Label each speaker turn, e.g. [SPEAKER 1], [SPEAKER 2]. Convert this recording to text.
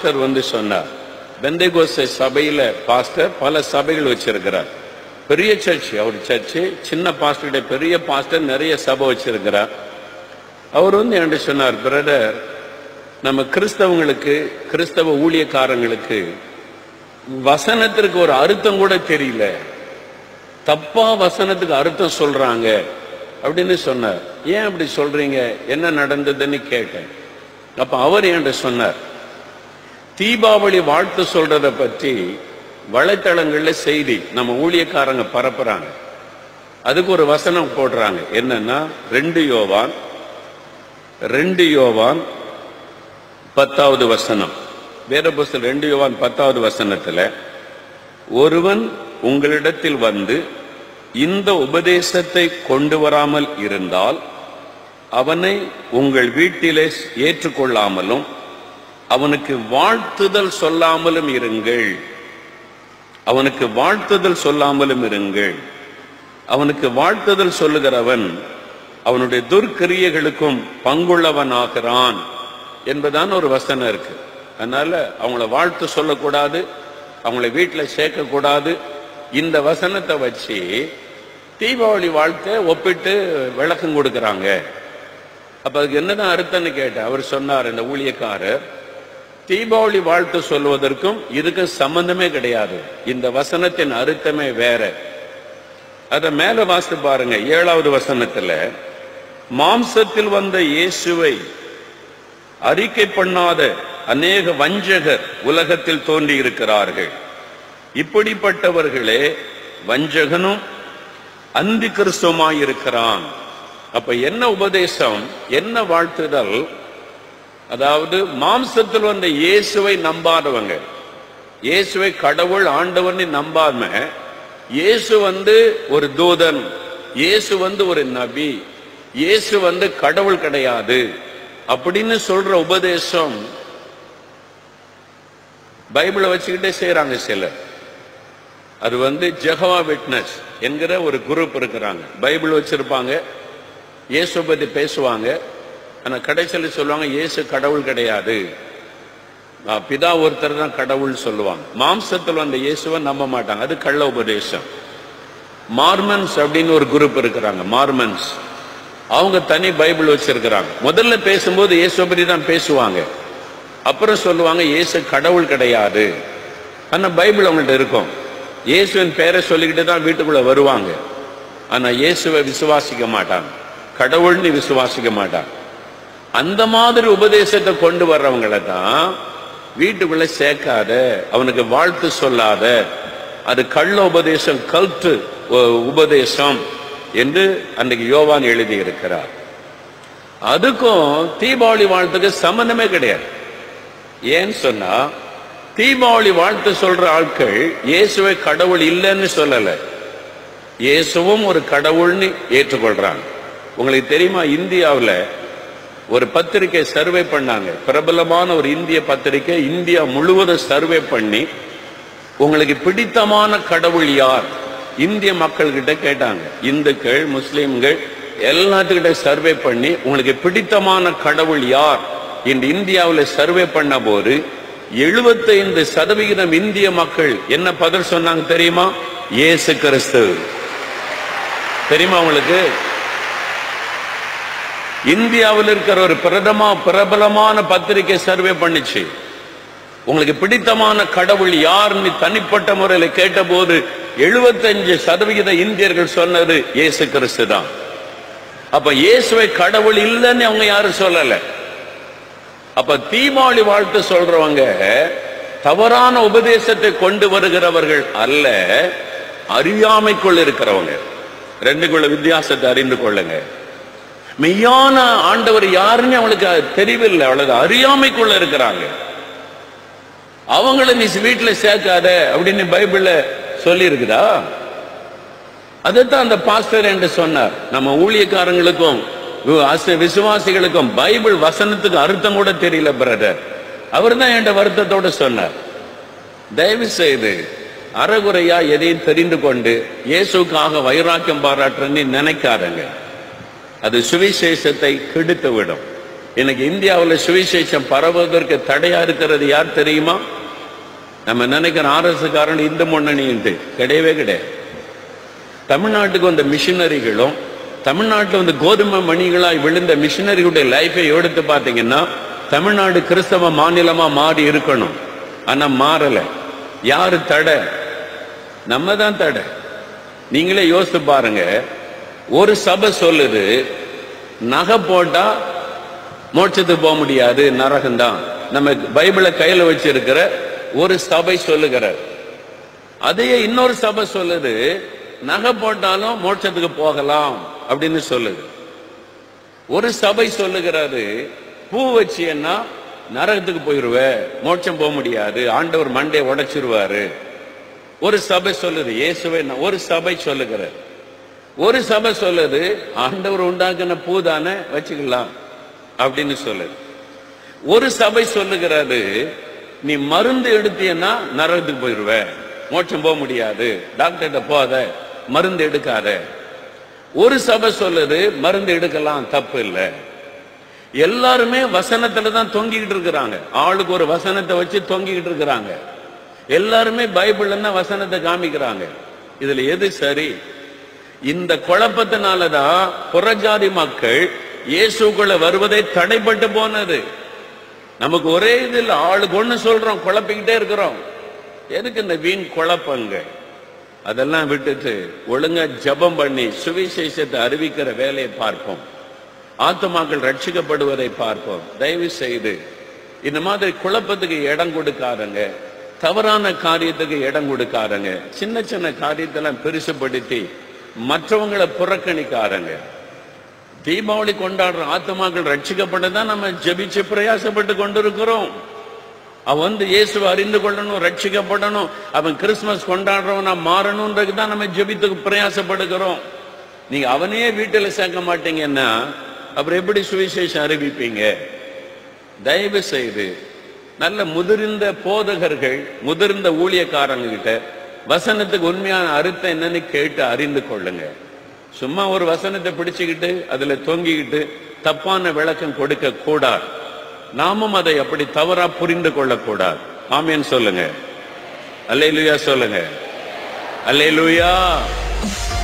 [SPEAKER 1] pastor வந்து சொன்னார் பெந்தைகோஸ்தே சபையில பாஸ்டர் பல சபைகள் வச்சிருக்கிறார் பெரிய சர்ச் அவர் சர்ச்சு சின்ன பாஸ்டர் பெரிய பாஸ்டர் நிறைய சபை வச்சிருக்கிறார் அவர் வந்து என்கிட்ட சொன்னார் பிரதர் நம்ம கிறிஸ்தவங்களுக்கு கிறிஸ்தவ ஊழியக்காரங்களுக்கு வசனத்திற்கு ஒரு அர்த்தம் கூட தெரியல தப்பா வசனத்துக்கு அர்த்தம் சொல்றாங்க அப்படின்னு சொன்னார் ஏன் அப்படி சொல்றீங்க என்ன நடந்ததுன்னு கேட்டேன் அப்ப அவர் என்கிட்ட சொன்னார் தீபாவளி வாழ்த்து சொல்றத பற்றி வலைத்தளங்கள்ல செய்தி நம்ம ஊழியக்காரங்க பரப்புறாங்க அதுக்கு ஒரு வசனம் போடுறாங்க என்னன்னா ரெண்டு யோவான் ரெண்டு யோவான் பத்தாவது வசனம் வேத புஸ்தகம் ரெண்டு யோவான் பத்தாவது வசனத்துல ஒருவன் உங்களிடத்தில் வந்து இந்த உபதேசத்தை கொண்டு வராமல் இருந்தால் அவனை உங்கள் வீட்டிலே ஏற்றுக்கொள்ளாமலும் அவனுக்கு வாழ்த்துதல் சொல்லாமலும் இருங்கள் அவனுக்கு வாழ்த்துதல் சொல்லாமலும் இருங்கள் அவனுக்கு வாழ்த்துதல் சொல்லுகிறவன் அவனுடைய துர்க்கிரியைகளுக்கும் பங்குள்ளவன் ஆகிறான் என்பதான் ஒரு வசனம் இருக்கு அதனால அவங்கள வாழ்த்து சொல்லக்கூடாது அவங்கள வீட்டில் சேர்க்கக்கூடாது இந்த வசனத்தை வச்சு தீபாவளி வாழ்த்தை ஒப்பிட்டு விளக்கம் கொடுக்கறாங்க அப்ப அதுக்கு என்னதான் அர்த்தம்னு கேட்டேன் அவர் சொன்னார் இந்த ஊழியக்காரர் தீபாவளி வாழ்த்து சொல்வதற்கும் இதுக்கும் சம்பந்தமே கிடையாது இந்த வசனத்தின் அர்த்தமே வேற அத மேல வாசித்து பாருங்க ஏழாவது வசனத்துல மாம்சத்தில் வந்த இயேசுவை அறிக்கை பண்ணாத அநேக வஞ்சகர் உலகத்தில் தோன்றி இருக்கிறார்கள் இப்படிப்பட்டவர்களே வஞ்சகனும் அந்தி கிறிஸ்துவமாய் இருக்கிறான் அப்ப என்ன உபதேசம் என்ன வாழ்த்துதல் அதாவது மாம்சத்தில் வந்த இயேசுவை நம்பாதவங்க இயேசுவை கடவுள் ஆண்டவன்னு நம்பாம இயேசு வந்து ஒரு தூதன் இயேசு வந்து ஒரு நபி இயேசு வந்து கடவுள் கிடையாது அப்படின்னு சொல்ற உபதேசம் பைபிளை வச்சுக்கிட்டே செய்யறாங்க சிலர் அது வந்து ஜெகவா விட்னஸ் என்கிற ஒரு குரூப் இருக்கிறாங்க பைபிள் வச்சிருப்பாங்க இயேசு பத்தி பேசுவாங்க ஆனா கடைசியில் சொல்லுவாங்க இயேசு கடவுள் கிடையாது ஆ, பிதா ஒருத்தர் தான் கடவுள் சொல்லுவாங்க மாம்சத்தில் வந்த இயேசுவை நம்ப மாட்டாங்க அது கள்ள உபதேசம் மார்மன்ஸ் அப்படின்னு ஒரு குரூப் இருக்கிறாங்க மார்மன்ஸ் அவங்க தனி பைபிள் வச்சிருக்கிறாங்க முதல்ல பேசும்போது இயேசுவை பத்தி தான் பேசுவாங்க அப்புறம் சொல்லுவாங்க இயேசு கடவுள் கிடையாது ஆனா பைபிள் அவங்கள்ட்ட இருக்கும் இயேசுவின் பேரை சொல்லிக்கிட்டு தான் வீட்டுக்குள்ள வருவாங்க ஆனா இயேசுவை விசுவாசிக்க மாட்டாங்க கடவுள்னு விசுவாசிக்க மாட்டாங்க அந்த மாதிரி உபதேசத்தை கொண்டு வர்றவங்களை தான் வீட்டுக்குள்ள சேர்க்காத அவனுக்கு வாழ்த்து சொல்லாத அது கள்ள உபதேசம் கல்ட்டு உபதேசம் என்று அன்றைக்கு யோவான் எழுதி இருக்கிறார் அதுக்கும் தீபாவளி வாழ்த்துக்கு சம்பந்தமே கிடையாது ஏன்னு சொன்னா தீபாவளி வாழ்த்து சொல்ற ஆட்கள் இயேசுவை கடவுள் இல்லைன்னு சொல்லல இயேசுவும் ஒரு கடவுள்னு ஏற்றுக்கொள்றாங்க உங்களுக்கு தெரியுமா இந்தியாவுல ஒரு பத்திரிக்கை சர்வே பண்ணாங்க பிரபலமான ஒரு இந்திய பத்திரிக்கை இந்தியா முழுவதும் சர்வே பண்ணி உங்களுக்கு பிடித்தமான கடவுள் யார் இந்திய மக்கள் கிட்ட கேட்டாங்க இந்துக்கள் முஸ்லிம்கள் எல்லாத்துக்கிட்ட சர்வே பண்ணி உங்களுக்கு பிடித்தமான கடவுள் யார் இந்த இந்தியாவில் சர்வே பண்ண போது 75% சதவிகிதம் இந்திய மக்கள் என்ன பதில் சொன்னாங்க தெரியுமா இயேசு கிறிஸ்து தெரியுமா உங்களுக்கு இந்தியாவில் இருக்கிற ஒரு பிரதமா பிரபலமான பத்திரிகை சர்வே பண்ணுச்சு உங்களுக்கு பிடித்தமான கடவுள் யாருன்னு தனிப்பட்ட முறையில் கேட்டபோது 75% சதவிகித இந்தியர்கள் சொன்னது இயேசு கிறிஸ்து தான் அப்ப இயேசுவை கடவுள் இல்லைன்னு அவங்க யாரும் சொல்லல அப்ப தீபாவளி வாழ்த்து சொல்றவங்க தவறான உபதேசத்தை கொண்டு வருகிறவர்கள் அல்ல அறியாமைக்குள் இருக்கிறவங்க ரெண்டுக்குள்ள வித்தியாசத்தை அறிந்து கொள்ளுங்க மெய்யான ஆண்டவர் யாருன்னு அவங்களுக்கு தெரியவில்லை அவ்வளவு அறியாமைக்குள்ள இருக்கிறாங்க அவங்கள நீ வீட்டுல சேர்க்காத அப்படின்னு பைபிள்ல சொல்லி இருக்குதா அதைத்தான் அந்த பாஸ்டர் என்று சொன்னார் நம்ம ஊழியக்காரங்களுக்கும் வி- அச- விசுவாசிகளுக்கும் பைபிள் வசனத்துக்கு அர்த்தம் கூட தெரியல பிரதர் அவர் தான் என்கிட்ட வருத்தத்தோட சொன்னார் தயவு செய்து அறகுறையா எதையும் தெரிந்து கொண்டு இயேசுக்காக வைராக்கியம் பாராட்டுறேன்னு நினைக்காதங்க அது சுவிசேஷத்தை கெடுத்து விடும் இன்னைக்கு இந்தியாவில் சுவிசேஷம் பரவுவதற்கு தடையா இருக்கிறது யார் தெரியுமா நம்ம நினைக்கிற ஆர்எஸ் காரன் இந்து முன்னணின்ட்டு கிடையவே கிடையாது தமிழ்நாட்டுக்கு வந்த மிஷினரிகளும் தமிழ்நாட்டில் வந்து கோதுமை மணிகளாய் விழுந்த மிஷினரிகளுடைய லைஃபை எடுத்து பார்த்தீங்கன்னா தமிழ்நாடு கிறிஸ்தவ மாநிலமா மாறி இருக்கணும் ஆனா மாறல யாரு தடை நம்ம தான் தடை நீங்களே யோசித்து பாருங்க ஒரு சபை சொல்லுது நகை போட்டா மோட்சத்துக்கு போக முடியாது நரகம்தான் நம்ம பைபிளை கையில வச்சிருக்கிற ஒரு சபை சொல்லுகிறார் அதையே இன்னொரு சபை சொல்லுது நகை போட்டாலும் மோட்சத்துக்கு போகலாம் அப்படின்னு சொல்லுது ஒரு சபை சொல்லுகிறாரு பூ வச்சியன்னா நரகத்துக்கு போயிருவ மோட்சம் போக முடியாது ஆண்டவர் மண்டே உடைச்சிருவாரு ஒரு சபை சொல்லுது இயேசுவை நான் ஒரு சபை சொல்லுகிறார் ஒரு சபை சொல்லுது ஆண்டவர் உண்டாக்குன பூ தானே வச்சுக்கலாம் அப்படின்னு சொல்லுது ஒரு சபை சொல்லுகிறாரு நீ மருந்து எடுத்தீன்னா நரகத்துக்கு போயிருவ மோட்சம் போக முடியாது டாக்டர்கிட்ட போகாத மருந்து எடுக்காத ஒரு சபை சொல்லுது மருந்து எடுக்கலாம் தப்பு இல்லை எல்லாருமே வசனத்துல தான் தொங்கிக்கிட்டு இருக்கிறாங்க ஆளுக்கு ஒரு வசனத்தை வச்சு தொங்கிக்கிட்டு இருக்கிறாங்க எல்லாருமே பைபிள்ல வசனத்தை காமிக்கிறாங்க இதுல எது சரி இந்த குழப்பத்தினாலதான் புறஜாதி மக்கள் இயேசுக்குள்ள வருவதை தடைப்பட்டு போனது நமக்கு ஒரே இது இல்ல ஆளுக்கு ஒண்ணு சொல்றோம் குழப்பிக்கிட்டே இருக்கிறோம் எதுக்கு இந்த வீண் குழப்பங்க அதெல்லாம் விட்டுட்டு ஒழுங்கா ஜெபம் பண்ணி சுவிசேஷத்தை அறிவிக்கிற வேலையை பார்ப்போம் ஆத்துமாக்கள் ரட்சிக்கப்படுவதை பார்ப்போம் தயவு செய்து இந்த மாதிரி குழப்பத்துக்கு இடம் கொடுக்காதங்க தவறான காரியத்துக்கு இடம் கொடுக்காதங்க சின்ன சின்ன காரியத்தெல்லாம் பெருசுப்படுத்தி மற்றவங்களை புறக்கணிக்காதங்க தீபாவளி கொண்டாடுற ஆத்துமாக்கள் ரட்சிக்கப்பட்டதான் நம்ம ஜெபிச்சு பிரயாசப்பட்டு கொண்டிருக்கிறோம் அவன் வந்து இயேசுவை அறிந்து கொள்ளணும் ரட்சிக்கப்படணும் அவன் கிறிஸ்துமஸ் கொண்டாடுறவனா மாறணும்ன்றது தான் நம்ம ஜெபித்துக்கு பிரயாசப்படுகிறோம் நீங்க அவனையே வீட்டுல சேர்க்க மாட்டீங்கன்னா அப்புறம் எப்படி சுவிசேஷம் அறிவிப்பீங்க தயவு செய்து நல்ல முதிர்ந்த போதகர்கள் முதிர்ந்த ஊழியக்காரங்க கிட்ட வசனத்துக்கு உண்மையான அர்த்தம் என்னன்னு கேட்டு அறிந்து கொள்ளுங்க சும்மா ஒரு வசனத்தை பிடிச்சுக்கிட்டு அதுல தொங்கிக்கிட்டு தப்பான விளக்கம் கொடுக்க கூடாது நாமும் அதை அப்படி தவறா புரிந்து கொள்ளக்கூடாது ஆமேன்னு சொல்லுங்க அல்லேலூயா சொல்லுங்க அல்லேலூயா